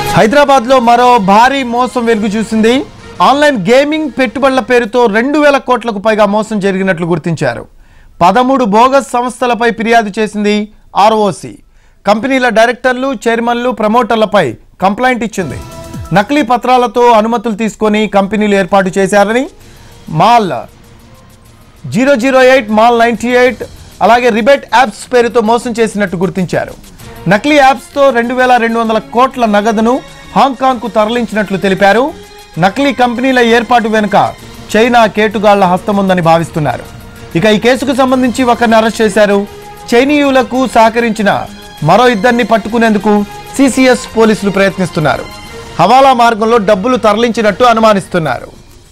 హైదరాబాద్లో మరో భారీ మోసం వెలుగు చూసింది ఆన్లైన్ గేమింగ్ పెట్టుబడుల పేరుతో రెండు వేల కోట్లకు పైగా మోసం జరిగినట్లు గుర్తించారు పదమూడు బోగస్ సంస్థలపై ఫిర్యాదు చేసింది ఆర్ఓసి కంపెనీల డైరెక్టర్లు చైర్మన్లు ప్రమోటర్లపై కంప్లైంట్ ఇచ్చింది నకిలీ పత్రాలతో అనుమతులు తీసుకొని కంపెనీలు ఏర్పాటు చేశారని mall zero zero eight mall ninety eight అలాగే రిబేట్ యాప్స్ పేరుతో మోసం చేసినట్టు గుర్తించారు నకిలీ యాప్స్తో రెండు వేల రెండు వందల కోట్ల నగదును హాంకాంగ్కు తరలించినట్లు తెలిపారు నకిలీ కంపెనీల ఏర్పాటు వెనుక చైనా కేటుగాళ్ల హస్తముందని భావిస్తున్నారు ఇక ఈ కేసుకు సంబంధించి ఒకరిని అరెస్ట్ చేశారు చైనీయులకు సహకరించిన మరో ఇద్దరిని పట్టుకునేందుకు సిసిఎస్ పోలీసులు ప్రయత్నిస్తున్నారు హవాలా మార్గంలో డబ్బులు తరలించినట్టు అనుమానిస్తున్నారు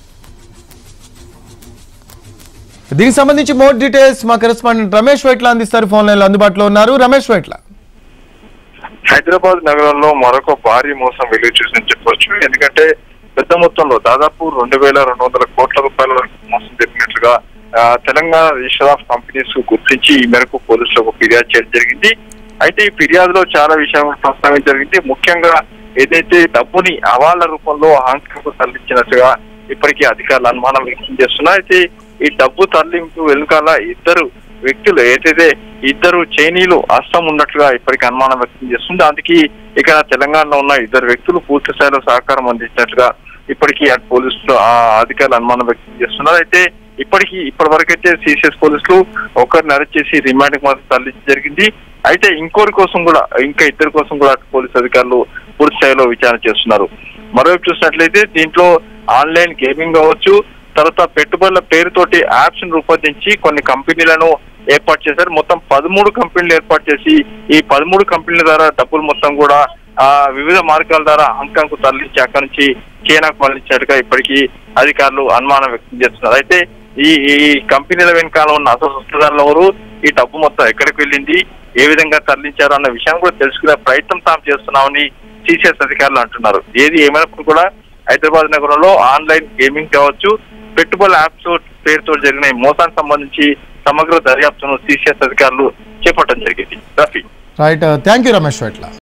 దీనికి సంబంధించి మోర్ డీటెయిల్స్ మా కరెస్పాండెంట్ రమేష్ వైట్ల అందిస్తారు ఫోన్ లైన్లో అందుబాటులో ఉన్నారు రమేష్ వైట్ల హైదరాబాద్ నగరంలో మరొక భారీ మోసం వెలుగు చూసిందని చెప్పొచ్చు ఎందుకంటే పెద్ద మొత్తంలో దాదాపు రెండు వేల రెండు వందల కోట్ల రూపాయల వరకు మోసం జరిగినట్లుగా ఆ, తెలంగాణ రిజిస్టర్ ఆఫ్ కంపెనీస్ గుర్తించి ఈ మేరకు పోలీసులకు ఫిర్యాదు చేయడం జరిగింది అయితే ఈ ఫిర్యాదులో చాలా విషయాలు ప్రస్తావించడం జరిగింది ముఖ్యంగా ఏదైతే డబ్బుని అవాళ్ల రూపంలో హాంకాంగ్ తరలించినట్టుగా ఇప్పటికీ అధికారులు అనుమానం వ్యక్తం చేస్తున్నారు అయితే ఈ డబ్బు తరలింపు వెనుకాల ఇద్దరు వ్యక్తులు ఏదైతే ఇద్దరు చైనీయులు అస్సం ఉన్నట్లుగా ఇప్పటికీ అనుమానం వ్యక్తం చేస్తుంది అందుకే ఇక్కడ తెలంగాణలో ఉన్న ఇద్దరు వ్యక్తులు పూర్తి స్థాయిలో సహకారం అందించినట్లుగా ఇప్పటికీ అటు పోలీసులు ఆ అధికారులు అనుమానం వ్యక్తం చేస్తున్నారు అయితే ఇప్పటికీ ఇప్పటి వరకైతే సిసిఎస్ పోలీసులు ఒకరిని అరెస్ట్ చేసి రిమాండ్ మాత్రం తరలించడం జరిగింది అయితే ఇంకోరి కోసం కూడా ఇంకా ఇద్దరి కోసం కూడా అటు పోలీసు అధికారులు పూర్తి స్థాయిలో విచారణ చేస్తున్నారు మరోవైపు చూసినట్లయితే దీంట్లో ఆన్లైన్ గేమింగ్ కావచ్చు తర్వాత పెట్టుబడుల పేరుతోటి యాప్స్ ను రూపొందించి కొన్ని కంపెనీలను ఏర్పాటు చేశారు మొత్తం పదమూడు కంపెనీలు ఏర్పాటు చేసి ఈ పదమూడు కంపెనీల ద్వారా డబ్బులు మొత్తం కూడా ఆ వివిధ మార్గాల ద్వారా హాంకాంగ్ కు తరలించి అక్కడి నుంచి చైనాకు మరలించినట్టుగా ఇప్పటికీ అధికారులు అనుమానం వ్యక్తం చేస్తున్నారు అయితే ఈ ఈ కంపెనీల వెనకాల ఉన్న అసలు సొంతదారులు ఎవరు ఈ డబ్బు మొత్తం ఎక్కడికి వెళ్ళింది ఏ విధంగా తరలించారు అన్న విషయం కూడా తెలుసుకునే ప్రయత్నం తాము చేస్తున్నామని సిసిఎస్ అధికారులు అంటున్నారు ఏది ఏమైనప్పుడు కూడా హైదరాబాద్ నగరంలో ఆన్లైన్ గేమింగ్ కావచ్చు పెట్టుబడుల యాప్స్ పేరుతో జరిగిన ఈ మోసానికి సంబంధించి సమగ్ర దర్యాప్తును సిసిఎస్ అధికారులు చేపట్టడం జరిగింది Rafi right thank you Ramesh Vaitla